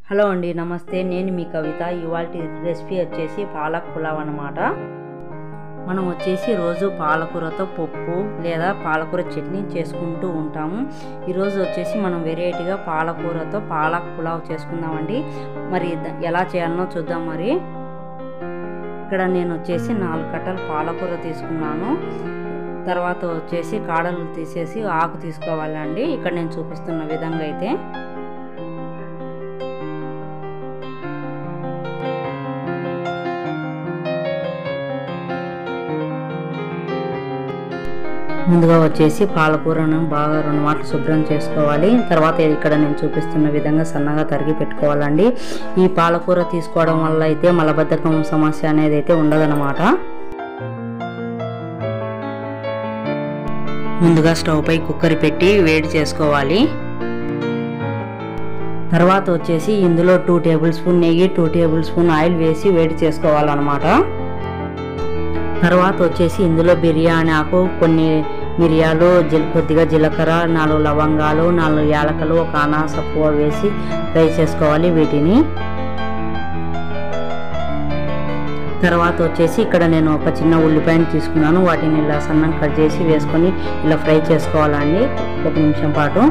hello అండి నమస్తే నేను మీ కవిత ఇవాళ రెసిపీ వచ్చేసి పాలక్ పులావ్ అనమాట మనం వచ్చేసి రోజు పాలకూరతో పప్పు లేదా పాలకూర చట్నీ చేసుకుంటూ ఉంటాము ఈరోజు వచ్చేసి మనం వెరైటీగా పాలకూరతో పాలక్ పులావ్ చేసుకుందామండి మరి ద- ఎలా చేయాలనో చూద్దాం మరి ఇక్కడ నేను వచ్చేసి నాలుగు కట్టలు పాలకూర తీసుకున్నాను తర్వాత వచ్చేసి కాడలు తీసేసి ఆకు తీసుకోవాలండి ఇక్కడ నేను చూపిస్తున్న విధంగా అయితే ముందుగా వచ్చేసి పాలకూరను బాగా రెండు మాటలు శుభ్రం చేసుకోవాలి తర్వాత ఇక్కడ నేను చూపిస్తున్న విధంగా సన్నగా తరిగి పెట్టుకోవాలండి ఈ పాలకూర తీసుకోవడం వల్ల అయితే మలబద్ధకం సమస్య అనేది అయితే ఉండదన్నమాట ముందుగా స్టవ్ పై కుక్కర్ పెట్టి వేడి చేసుకోవాలి తర్వాత వచ్చేసి ఇందులో టూ టేబుల్ స్పూన్ నెయ్యి టూ టేబుల్ స్పూన్ ఆయిల్ వేసి వేడి చేసుకోవాలన్నమాట తర్వాత వచ్చేసి ఇందులో బిర్యానీ ఆకు కొన్ని మిరియాలు జీల కొద్దిగా జీలకర్ర నాలుగు లవంగాలు నాలుగు యాలకలు ఒక అనాస పువ్వు వేసి ఫ్రై చేసుకోవాలి వీటిని తర్వాత వచ్చేసి ఇక్కడ నేను ఒక చిన్న ఉల్లిపాయను తీసుకున్నాను వాటిని ఇలా సన్నం కట్ చేసి వేసుకొని ఇలా ఫ్రై చేసుకోవాలండి ఒక నిమిషం పాటు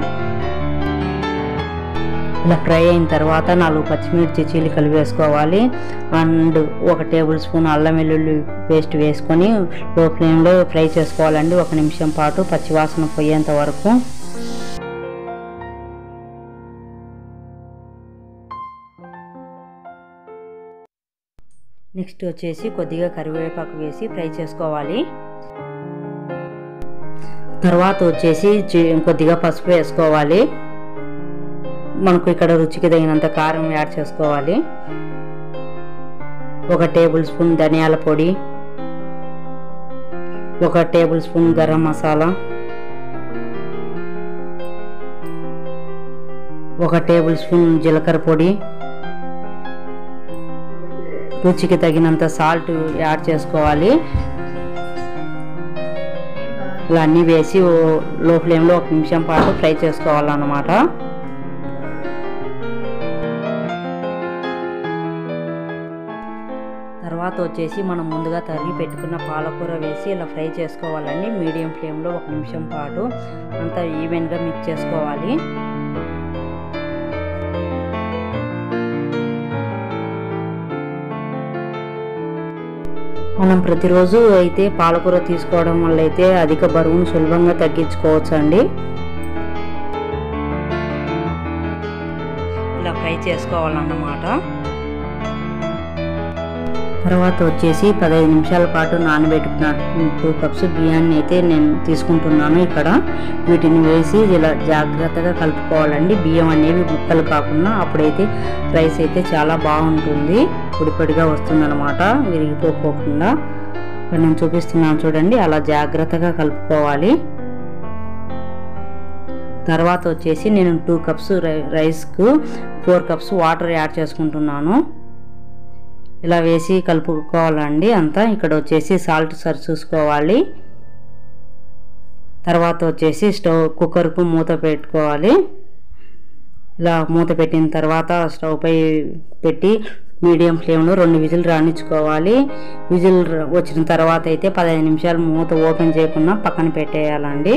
ఇలా ఫ్రై అయిన తర్వాత నాలుగు పచ్చిమిర్చి చీలికలు వేసుకోవాలి అండ్ ఒక టేబుల్ స్పూన్ అల్లం వెల్లుల్లి పేస్ట్ వేసుకొని లో ఫ్లేమ్లో ఫ్రై చేసుకోవాలండి ఒక నిమిషం పాటు పచ్చివాసన పోయేంత వరకు నెక్స్ట్ వచ్చేసి కొద్దిగా కరివేపాకు వేసి ఫ్రై చేసుకోవాలి తర్వాత వచ్చేసి చి- కొద్దిగా పసుపు వేసుకోవాలి మనకు ఇక్కడ రుచికి తగినంత కారం యాడ్ చేసుకోవాలి ఒక టేబుల్ స్పూన్ ధనియాల పొడి ఒక టేబుల్ స్పూన్ గరం మసాలా ఒక టేబుల్ స్పూన్ జీలకర్ర పొడి రుచికి తగినంత సాల్ట్ యాడ్ చేసుకోవాలి ఇలా అన్నీ వేసి ఓ- లో ఫ్లేమ్లో ఒక నిమిషం పాటు ఫ్రై చేసుకోవాలన్నమాట తర్వాత వచ్చేసి మనం ముందుగా తరిగి పెట్టుకున్న పాలకూర వేసి ఇలా ఫ్రై చేసుకోవాలండి మీడియం ఫ్లేమ్లో ఒక నిమిషం పాటు అంతా ఈవెన్గా మిక్స్ చేసుకోవాలి మనం ప్రతిరోజు అయితే పాలకూర తీసుకోవడం వల్ల అయితే అధిక బరువును సులభంగా తగ్గించుకోవచ్చు అండి ఇలా ఫ్రై చేసుకోవాలన్నమాట తర్వాత వచ్చేసి పదహైదు నిమిషాల పాటు నానబెట్టుకున్న టూ కప్స్ బియ్యాన్ని అయితే నేను తీసుకుంటున్నాను ఇక్కడ వీటిని వేసి ఇలా జాగ్రత్తగా కలుపుకోవాలండి బియ్యం అనేవి ముక్కలు కాకుండా అప్పుడైతే రైస్ అయితే చాలా బాగుంటుంది పొడి పొడిగా వస్తుందన్నమాట విరిగిపోకుండా ఇక్కడ నేను చూపిస్తున్నాను చూడండి అలా జాగ్రత్తగా కలుపుకోవాలి తర్వాత వచ్చేసి నేను టూ కప్స్ రై రైస్కు ఫోర్ కప్స్ వాటర్ యాడ్ చేసుకుంటున్నాను ఇలా వేసి కలుపుకోవాలండి అంతా ఇక్కడ వచ్చేసి సాల్ట్ సరి చూసుకోవాలి తర్వాత వచ్చేసి స్టవ్ కుక్కర్కు మూత పెట్టుకోవాలి ఇలా మూత పెట్టిన తర్వాత స్టవ్ పై పెట్టి మీడియం ఫ్లేమ్లో రెండు విజిల్ రాణించుకోవాలి విజిల్ ర- వచ్చిన తర్వాత అయితే పదహైదు నిమిషాలు మూత ఓపెన్ చేయకుండా పక్కన పెట్టేయాలండి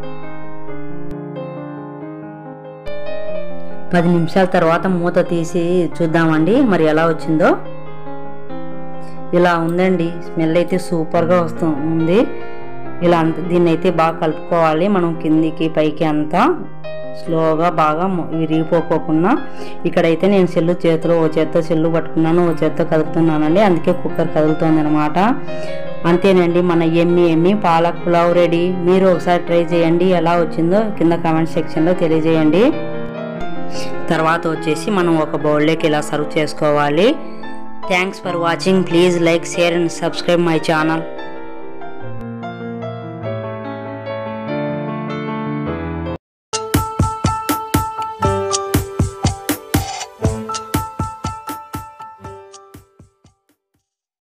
పది నిమిషాల తర్వాత మూత తీసి చూద్దామండి మరి ఎలా వచ్చిందో ఇలా ఉందండి స్మెల్ అయితే సూపర్గా వస్తుంది ఇలా అంత దీన్ని అయితే బాగా కలుపుకోవాలి మనం కిందికి పైకి అంతా స్లోగా బాగా మొ- విరిగిపోకోకుండా ఇక్కడైతే నేను సెల్లు చేతిలో ఓ చేత్తో సెల్లు పట్టుకున్నాను ఓ చేత్తో కదుపుతున్నానండి అందుకే కుక్కర్ కదులుతోంది అనమాట అంతేనండి మన ఎమ్మి ఎమ్మి పాలక్ పులావ్ రెడీ మీరు ఒకసారి ట్రై చేయండి ఎలా వచ్చిందో కింద కామెంట్ సెక్షన్లో తెలియజేయండి తర్వాత వచ్చేసి మనం ఒక బౌల్లోకి ఇలా సర్వ్ చేసుకోవాలి thanks for watching please like share and subscribe my channel